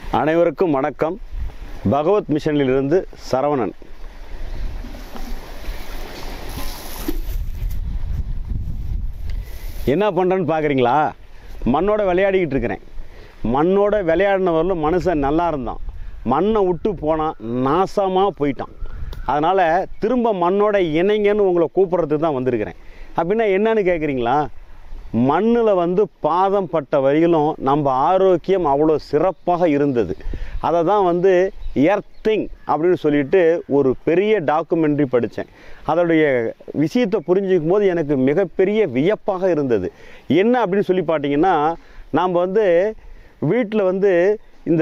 அனைவருக்கும் வணக்கம் பகவத் மிஷனிலிருந்து சரவணன் என்ன பண்ணுறேன்னு பார்க்குறீங்களா மண்ணோட விளையாடிக்கிட்டு இருக்கிறேன் மண்ணோட விளையாடினவரில் மனுஷன் நல்லா இருந்தான் மண்ணை விட்டு போனான் நாசமாக போயிட்டான் அதனால் திரும்ப மண்ணோட இணைங்கன்னு உங்களை கூப்பிட்றதுக்கு தான் வந்திருக்கிறேன் அப்படின்னா என்னன்னு கேட்குறீங்களா மண்ணில் வந்து பாதம் பட்ட வரையிலும் நம்ம ஆரோக்கியம் அவ்வளோ சிறப்பாக இருந்தது அதை தான் வந்து எர்த்திங் அப்படின்னு சொல்லிட்டு ஒரு பெரிய டாக்குமெண்ட்ரி படித்தேன் அதோடைய விஷயத்தை புரிஞ்சிக்கும் போது எனக்கு மிகப்பெரிய வியப்பாக இருந்தது என்ன அப்படின்னு சொல்லி பார்த்தீங்கன்னா நாம் வந்து வீட்டில் வந்து இந்த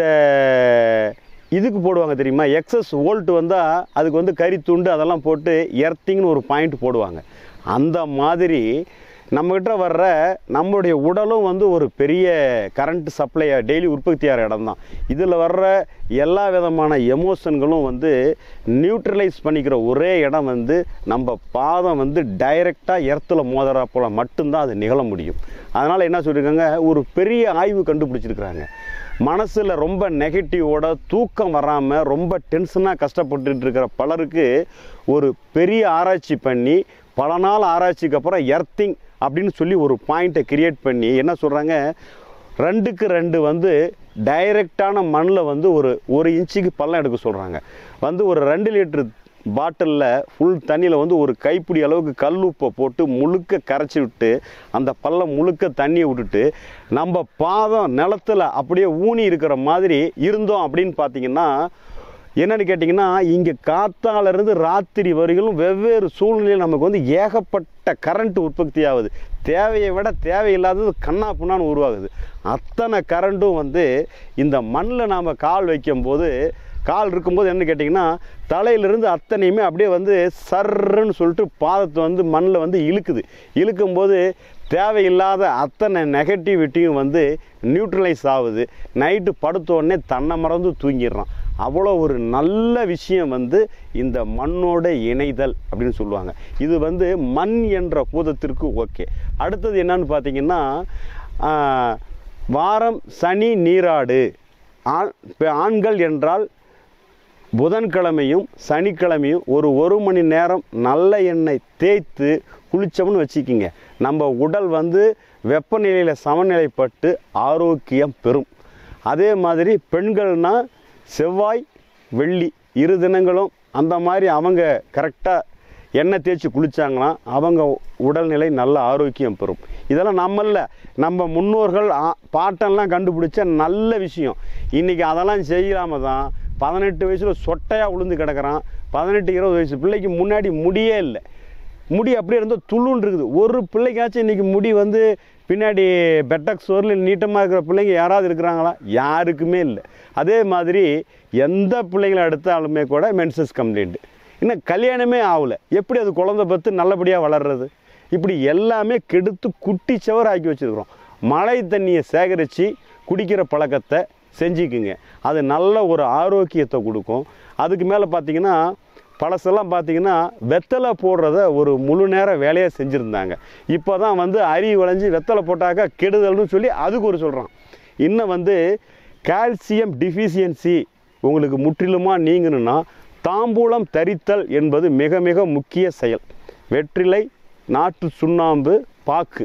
இதுக்கு போடுவாங்க தெரியுமா எக்ஸஸ் வோல்ட் வந்தால் அதுக்கு வந்து கறி துண்டு அதெல்லாம் போட்டு எர்த்திங்னு ஒரு பாயிண்ட் போடுவாங்க அந்த மாதிரி நம்மக்கிட்ட வர்ற நம்மளுடைய உடலும் வந்து ஒரு பெரிய கரண்ட் சப்ளை டெய்லி உற்பத்தியாகிற இடம் தான் இதில் வர்ற எல்லா விதமான எமோஷன்களும் வந்து நியூட்ரலைஸ் பண்ணிக்கிற ஒரே இடம் வந்து நம்ம பாதம் வந்து டைரெக்டாக எர்த்தில் மோதறா போல் மட்டும்தான் அது நிகழ முடியும் அதனால் என்ன சொல்லியிருக்காங்க ஒரு பெரிய ஆய்வு கண்டுபிடிச்சிருக்கிறாங்க மனசில் ரொம்ப நெகட்டிவோட தூக்கம் வராமல் ரொம்ப டென்ஷனாக கஷ்டப்பட்டுட்டு இருக்கிற பலருக்கு ஒரு பெரிய ஆராய்ச்சி பண்ணி பல நாள் ஆராய்ச்சிக்கு அப்புறம் எர்த்திங் அப்படின்னு சொல்லி ஒரு பாயிண்ட்டை கிரியேட் பண்ணி என்ன சொல்கிறாங்க ரெண்டுக்கு ரெண்டு வந்து டைரெக்டான மண்ணில் வந்து ஒரு ஒரு இன்ச்சுக்கு பள்ளம் எடுக்க சொல்கிறாங்க வந்து ஒரு ரெண்டு லிட்டரு பாட்டிலில் ஃபுல் தண்ணியில் வந்து ஒரு கைப்பிடி அளவுக்கு கல் உப்பை போட்டு முழுக்க கரைச்சி விட்டு அந்த பள்ளம் முழுக்க தண்ணியை விட்டுட்டு நம்ம பாதம் நிலத்தில் அப்படியே ஊனி இருக்கிற மாதிரி இருந்தோம் அப்படின்னு பார்த்தீங்கன்னா என்னன்னு கேட்டிங்கன்னா இங்கே காத்தாலேருந்து ராத்திரி வரையிலும் வெவ்வேறு சூழ்நிலையில் நமக்கு வந்து ஏகப்பட்ட கரண்ட் உற்பத்தி ஆகுது தேவையை விட தேவையில்லாதது கண்ணா புண்ணான்னு உருவாகுது அத்தனை கரண்ட்டும் வந்து இந்த மண்ணில் நாம் கால் வைக்கும்போது கால் இருக்கும்போது என்ன கேட்டிங்கன்னா தலையிலிருந்து அத்தனையுமே அப்படியே வந்து சர்ன்னு சொல்லிட்டு பாதத்தை வந்து மண்ணில் வந்து இழுக்குது இழுக்கும்போது தேவையில்லாத அத்தனை நெகட்டிவிட்டியும் வந்து நியூட்ரலைஸ் ஆகுது நைட்டு படுத்த உடனே தன்னை மறந்து தூங்கிடுறான் அவ்வளோ ஒரு நல்ல விஷயம் வந்து இந்த மண்ணோட இணைதல் அப்படின்னு சொல்லுவாங்க இது வந்து மண் என்ற பூதத்திற்கு ஓகே அடுத்தது என்னன்னு பார்த்தீங்கன்னா ஆஹ், வாரம் சனி நீராடு ஆண் இப்ப ஆண்கள் என்றால் புதன்கிழமையும் சனிக்கிழமையும் ஒரு ஒரு மணி நேரம் நல்ல எண்ணெய் தேய்த்து குளித்தோம்னு வச்சுக்கிங்க நம்ம உடல் வந்து வெப்பநிலையில் சமநிலைப்பட்டு ஆரோக்கியம் பெறும் அதே மாதிரி பெண்கள்னா செவ்வாய் வெள்ளி இரு தினங்களும் அந்த மாதிரி அவங்க கரெக்டாக எண்ணெய் தேய்ச்சி குளிச்சாங்கன்னா அவங்க உடல்நிலை நல்ல ஆரோக்கியம் பெறும் இதெல்லாம் நம்மள நம்ம முன்னோர்கள் ஆ- பாட்டெல்லாம் கண்டுபிடிச்ச நல்ல விஷயம் இன்றைக்கி அதெல்லாம் செய்யாம தான் பதினெட்டு வயசில் சொட்டையாக உளுந்து கிடக்குறான் பதினெட்டு இருபது வயசு பிள்ளைக்கு முன்னாடி முடியே இல்லை முடி அப்படியே இருந்தால் துளுன்னு இருக்குது ஒரு பிள்ளைக்காச்சும் இன்றைக்கி முடி வந்து பின்னாடி பெட்டக்ஸ் வரல நீட்டமாக இருக்கிற பிள்ளைங்க யாராவது இருக்கிறாங்களா யாருக்குமே இல்லை அதே மாதிரி எந்த பிள்ளைங்களை எடுத்தாலுமே கூட மென்சஸ் கம்ப்ளைண்ட் இன்னும் கல்யாணமே ஆகலை எப்படி அது குழந்தை பத்து நல்லபடியாக வளர்றது இப்படி எல்லாமே கெடுத்து குட்டி சவர் ஆக்கி வச்சுருக்குறோம் மழை தண்ணியை சேகரித்து குடிக்கிற பழக்கத்தை செஞ்சுக்குங்க அது நல்ல ஒரு ஆரோக்கியத்தை கொடுக்கும் அதுக்கு மேலே பார்த்தீங்கன்னா பழசெல்லாம் பார்த்தீங்கன்னா வெத்தலை போடுறத ஒரு முழு நேர வேலையாக செஞ்சுருந்தாங்க இப்போ தான் வந்து அரி விளைஞ்சி வெத்தலை போட்டாக்கா கெடுதல்னு சொல்லி அதுக்கு ஒரு சொல்கிறான் இன்னும் வந்து கால்சியம் டிஃபிஷியன்சி உங்களுக்கு முற்றிலுமாக நீங்கணும்னா தாம்பூலம் தரித்தல் என்பது மிக மிக முக்கிய செயல் வெற்றிலை நாட்டு சுண்ணாம்பு பாக்கு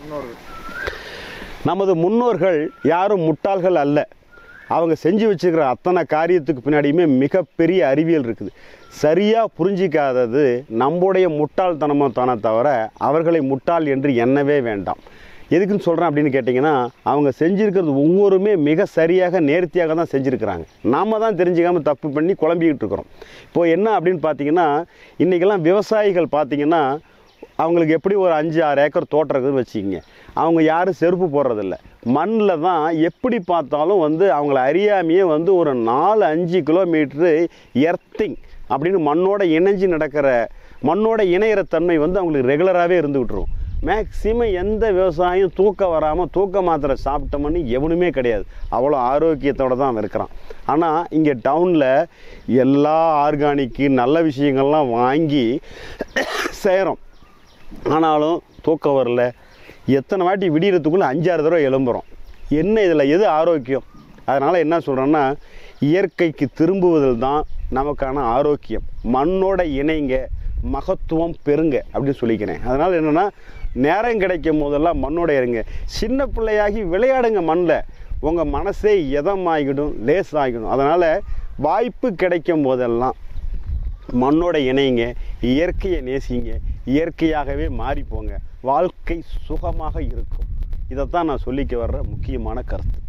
நமது முன்னோர்கள் யாரும் முட்டாள்கள் அல்ல அவங்க செஞ்சு வச்சுக்கிற அத்தனை காரியத்துக்கு பின்னாடியுமே மிகப்பெரிய அறிவியல் இருக்குது சரியாக புரிஞ்சிக்காதது நம்முடைய முட்டாள்தனமோ தானே தவிர அவர்களை முட்டாள் என்று எண்ணவே வேண்டாம் எதுக்குன்னு சொல்கிறேன் அப்படின்னு கேட்டிங்கன்னா அவங்க செஞ்சுருக்கிறது ஒவ்வொருமே மிக சரியாக நேர்த்தியாக தான் செஞ்சுருக்கிறாங்க நாம தான் தெரிஞ்சுக்காம தப்பு பண்ணி குழம்பிக்கிட்டு இருக்கிறோம் இப்போ என்ன அப்படின்னு பார்த்தீங்கன்னா இன்றைக்கெல்லாம் விவசாயிகள் பார்த்தீங்கன்னா அவங்களுக்கு எப்படி ஒரு அஞ்சு ஆறு ஏக்கர் தோட்டம் இருக்குதுன்னு வச்சுக்கிங்க அவங்க யாரும் செருப்பு போடுறதில்ல மண்ணில் தான் எப்படி பார்த்தாலும் வந்து அவங்கள அறியாமையே வந்து ஒரு நாலு அஞ்சு கிலோமீட்ரு எர்த்திங் அப்படின்னு மண்ணோட இணைஞ்சு நடக்கிற மண்ணோட இணையிற தன்மை வந்து அவங்களுக்கு ரெகுலராகவே இருந்து விட்டுரும் மேக்சிமம் எந்த விவசாயம் தூக்கம் வராமல் தூக்க மாத்திரை சாப்பிட்டோம்னு எவனுமே கிடையாது அவ்வளோ ஆரோக்கியத்தோடு தான் அவன் இருக்கிறான் ஆனால் இங்கே டவுனில் எல்லா ஆர்கானிக்கு நல்ல விஷயங்கள்லாம் வாங்கி செய்கிறோம் ஆனாலும் தூக்கம் வரல எத்தனை வாட்டி விடியறதுக்குள்ளே அஞ்சாறு தடவை எழும்புறோம் என்ன இதில் எது ஆரோக்கியம் அதனால் என்ன சொல்கிறேன்னா இயற்கைக்கு திரும்புவதில் தான் நமக்கான ஆரோக்கியம் மண்ணோட இணைங்க மகத்துவம் பெறுங்க அப்படின்னு சொல்லிக்கிறேன் அதனால் என்னென்னா நேரம் கிடைக்கும் போதெல்லாம் மண்ணோட இருங்க சின்ன பிள்ளையாகி விளையாடுங்க மண்ணில் உங்கள் மனசே இதமாகிடும் லேசாகிடும் அதனால் வாய்ப்பு கிடைக்கும் போதெல்லாம் மண்ணோட இணைங்க இயற்கையை நேசிங்க இயற்கையாகவே மாறிப்போங்க வாழ்க்கை சுகமாக இருக்கும் இதைத்தான் நான் சொல்லிக்க வர்ற முக்கியமான கருத்து